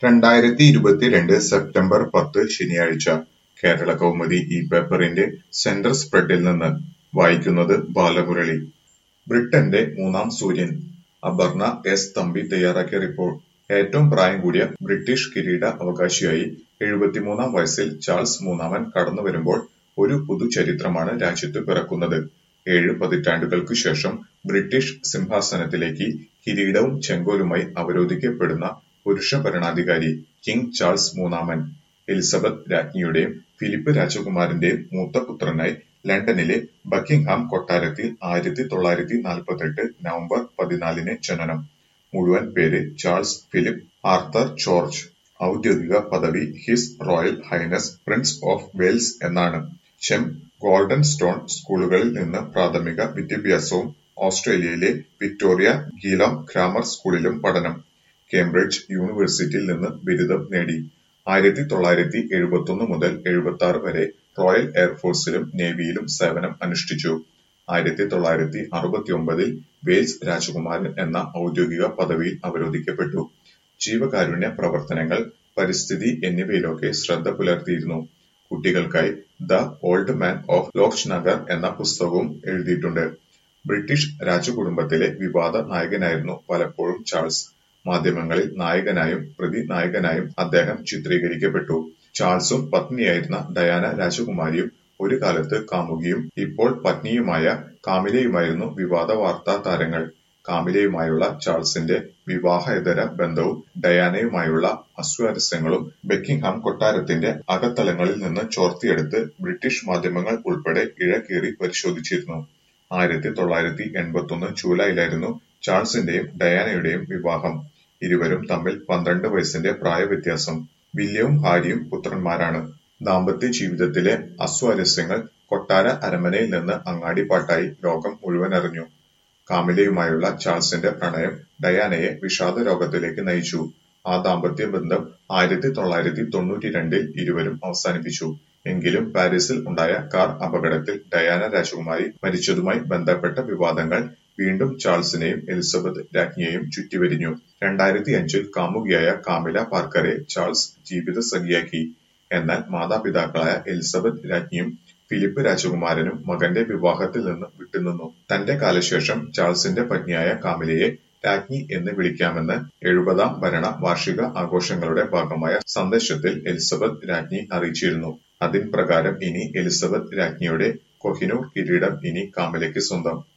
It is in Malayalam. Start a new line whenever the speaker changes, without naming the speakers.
രണ്ടായിരത്തി ഇരുപത്തിരണ്ട് സെപ്റ്റംബർ പത്ത് ശനിയാഴ്ച കേരളകൗമുദി ഈ പേപ്പറിന്റെ സെന്റർ സ്പ്രെഡിൽ നിന്ന് വായിക്കുന്നത് ബാലമുരളി ബ്രിട്ടന്റെ മൂന്നാം സൂര്യൻ അപർണ എസ് തമ്പി തയ്യാറാക്കിയ റിപ്പോർട്ട് ഏറ്റവും പ്രായം കൂടിയ ബ്രിട്ടീഷ് കിരീട അവകാശിയായി എഴുപത്തിമൂന്നാം വയസ്സിൽ ചാൾസ് മൂന്നാമൻ കടന്നുവരുമ്പോൾ ഒരു പുതുചരിത്രമാണ് രാജ്യത്ത് പിറക്കുന്നത് ഏഴ് പതിറ്റാണ്ടുകൾക്കു ശേഷം ബ്രിട്ടീഷ് സിംഹാസനത്തിലേക്ക് കിരീടവും ചെങ്കോലുമായി അവരോധിക്കപ്പെടുന്ന പുരുഷ ഭരണാധികാരി കിങ് ചാൾസ് മൂന്നാമൻ എലിസബത്ത് രാജ്ഞിയുടെയും ഫിലിപ്പ് രാജകുമാരന്റെയും മൂത്ത പുത്രനായി ലണ്ടനിലെ ബക്കിംഗ്ഹാം കൊട്ടാരത്തിൽ ആയിരത്തി തൊള്ളായിരത്തി നാൽപ്പത്തെട്ട് നവംബർ പതിനാലിന് ജനനം മുഴുവൻ പേര് ചാൾസ് ഫിലിപ്പ് ആർത്തർ ജോർജ് ഔദ്യോഗിക പദവി his royal highness prince of Wales എന്നാണ് ചെം ഗോൾഡൻ സ്റ്റോൺ സ്കൂളുകളിൽ നിന്ന് പ്രാഥമിക വിദ്യാഭ്യാസവും ഓസ്ട്രേലിയയിലെ വിക്ടോറിയ ഗീലാം ഗ്രാമർ സ്കൂളിലും പഠനം കേംബ്രിഡ്ജ് യൂണിവേഴ്സിറ്റിയിൽ നിന്ന് ബിരുദം നേടി ആയിരത്തി തൊള്ളായിരത്തി എഴുപത്തൊന്ന് മുതൽ എഴുപത്തി ആറ് വരെ റോയൽ എയർഫോഴ്സിലും നേവിയിലും സേവനം അനുഷ്ഠിച്ചു ആയിരത്തി തൊള്ളായിരത്തി അറുപത്തി ഒമ്പതിൽ വെയിൽസ് രാജകുമാരൻ എന്ന ഔദ്യോഗിക പദവിയിൽ അവരോധിക്കപ്പെട്ടു ജീവകാരുണ്യ പ്രവർത്തനങ്ങൾ പരിസ്ഥിതി എന്നിവയിലൊക്കെ ശ്രദ്ധ പുലർത്തിയിരുന്നു കുട്ടികൾക്കായി the old man of Lochnagar എന്ന പുസ്തകവും എഴുതിയിട്ടുണ്ട് ബ്രിട്ടീഷ് രാജകുടുംബത്തിലെ വിവാദ നായകനായിരുന്നു പലപ്പോഴും ചാൾസ് മാധ്യമങ്ങളിൽ നായകനായും പ്രതിനായകനായും അദ്ദേഹം ചിത്രീകരിക്കപ്പെട്ടു ചാൾസും പത്നിയായിരുന്ന ഡയാന രാജകുമാരിയും ഒരു കാലത്ത് കാമുകിയും ഇപ്പോൾ പത്നിയുമായ കാമിലയുമായിരുന്നു വിവാദ വാർത്താ താരങ്ങൾ കാമിലയുമായുള്ള ചാൾസിന്റെ വിവാഹേതര ബന്ധവും ഡയാനയുമായുള്ള അസ്വാരസ്യങ്ങളും ബക്കിംഗ്ഹാം കൊട്ടാരത്തിന്റെ അകത്തളങ്ങളിൽ നിന്ന് ചോർത്തിയെടുത്ത് ബ്രിട്ടീഷ് മാധ്യമങ്ങൾ ഉൾപ്പെടെ ഇഴകീറി പരിശോധിച്ചിരുന്നു ആയിരത്തി തൊള്ളായിരത്തി എൺപത്തൊന്ന് ജൂലൈയിലായിരുന്നു ചാൾസിന്റെയും ഡയാനയുടെയും വിവാഹം ഇരുവരും തമ്മിൽ പന്ത്രണ്ട് വയസ്സിന്റെ പ്രായവ്യത്യാസം വില്യവും ഹാരിയും പുത്രന്മാരാണ് ദാമ്പത്യ ജീവിതത്തിലെ അസ്വാരസ്യങ്ങൾ കൊട്ടാര അരമനയിൽ നിന്ന് അങ്ങാടിപ്പാട്ടായി ലോകം മുഴുവൻ അറിഞ്ഞു കാമിലയുമായുള്ള ചാൾസിന്റെ പ്രണയം ഡയാനയെ വിഷാദ രോഗത്തിലേക്ക് നയിച്ചു ആ ദാമ്പത്യ ബന്ധം ആയിരത്തി തൊള്ളായിരത്തി തൊണ്ണൂറ്റി രണ്ടിൽ ഇരുവരും അവസാനിപ്പിച്ചു എങ്കിലും പാരീസിൽ ഉണ്ടായ കാർ അപകടത്തിൽ ഡയാന രാജകുമാരി മരിച്ചതുമായി ബന്ധപ്പെട്ട വിവാദങ്ങൾ വീണ്ടും ചാൾസിനെയും എലിസബത്ത് രാജ്ഞിയെയും ചുറ്റിവരിഞ്ഞു രണ്ടായിരത്തി അഞ്ചിൽ കാമുകിയായ കാമില പാർക്കറെ ചാൾസ് ജീവിത സഖിയാക്കി എന്നാൽ മാതാപിതാക്കളായ എലിസബത്ത് രാജ്ഞിയും ഫിലിപ്പ് രാജകുമാരനും മകന്റെ വിവാഹത്തിൽ നിന്ന് വിട്ടുനിന്നു തന്റെ കാലശേഷം ചാൾസിന്റെ പത്നിയായ കാമിലയെ രാജ്ഞി എന്ന് വിളിക്കാമെന്ന് എഴുപതാം ഭരണ വാർഷിക ആഘോഷങ്ങളുടെ ഭാഗമായ സന്ദേശത്തിൽ എലിസബത്ത് രാജ്ഞി അറിയിച്ചിരുന്നു അതിൻ പ്രകാരം ഇനി എലിസബത്ത് രാജ്ഞിയുടെ കൊഹിനൂർ കിരീടം ഇനി കാമിലയ്ക്ക് സ്വന്തം